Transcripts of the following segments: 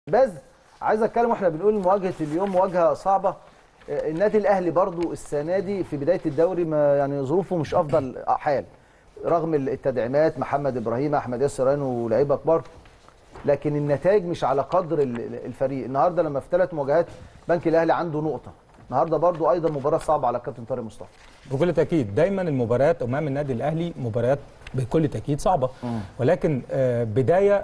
بس عايز اتكلم واحنا بنقول مواجهه اليوم مواجهه صعبه آه، النادي الاهلي برضو السنه دي في بدايه الدوري ما يعني ظروفه مش افضل حال رغم التدعيمات محمد ابراهيم احمد ياسر ريان ولاعيبه كبار لكن النتائج مش على قدر ال- الفريق النهارده لما في ثلاث مواجهات بنك الاهلي عنده نقطه النهارده برضو ايضا مباراه صعبه على كابتن طارق مصطفى بكل تاكيد دايما المباريات امام النادي الاهلي مباريات بكل تاكيد صعبه ولكن آه، بدايه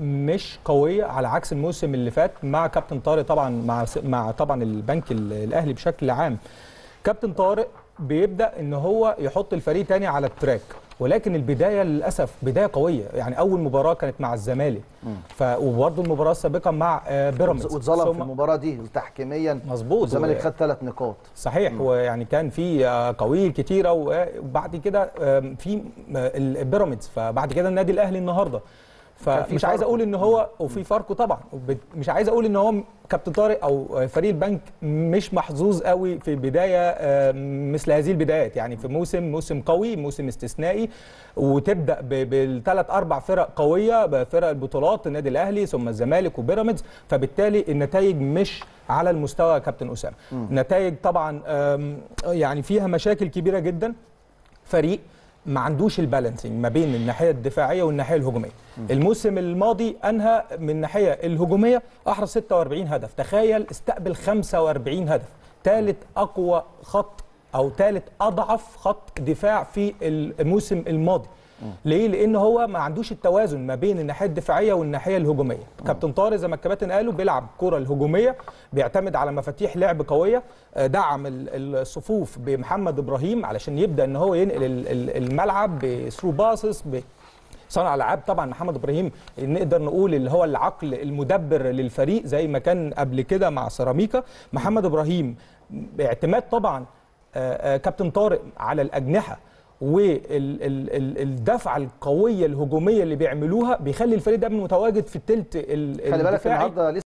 مش قويه على عكس الموسم اللي فات مع كابتن طارق طبعا مع مع طبعا البنك ال- الاهلي بشكل عام كابتن طارق بيبدا ان هو يحط الفريق تاني على التراك ولكن البدايه للاسف بدايه قويه يعني اول مباراه كانت مع الزمالك ف وبرده المباراه السابقه مع آه، بيراميدز واتظلم في ثم- المباراه دي تحكيميا مظبوط. الزمالك خد ثلاث نقاط صحيح ويعني كان في آه، قويل كتيره وبعد كده آم، في آه، البيراميدز فبعد كده النادي الاهلي النهارده في فمش عايز فاركو. اقول ان هو وفي فاركو طبعا وب- مش عايز اقول ان هو كابتن طارق او فريق البنك مش محظوظ قوي في بدايه آه، مثل هذه البدايات يعني في موسم موسم قوي موسم استثنائي وتبدا ب- بالثلاث اربع فرق قويه بفرق البطولات النادي الاهلي ثم الزمالك وبيراميدز فبالتالي النتائج مش على المستوى يا كابتن اسامه نتائج طبعا آم، يعني فيها مشاكل كبيره جدا فريق ما عندوش البالانسنج ما بين الناحيه الدفاعيه والناحيه الهجوميه الموسم الماضي انهى من الناحيه الهجوميه احرز 46 هدف تخيل استقبل 45 هدف ثالث اقوى خط او ثالث اضعف خط دفاع في الموسم الماضي ليه؟ لان هو ما عندوش التوازن ما بين الناحيه الدفاعيه والناحيه الهجوميه كابتن طارق زي ما الكباتن قالوا بيلعب كره الهجوميه بيعتمد على مفاتيح لعب قويه آه، دعم ال- الصفوف بمحمد ابراهيم علشان يبدا ان هو ينقل ال- ال- الملعب بثرو باسس صانع العاب طبعا محمد ابراهيم نقدر نقول اللي هو العقل المدبر للفريق زي ما كان قبل كده مع سيراميكا محمد ابراهيم باعتماد طبعا آه، آه، كابتن طارق على الاجنحه والدفعه القويه الهجوميه اللي بيعملوها بيخلي الفريق ده متواجد في الثلث خلي بالك الدفاعي النهارده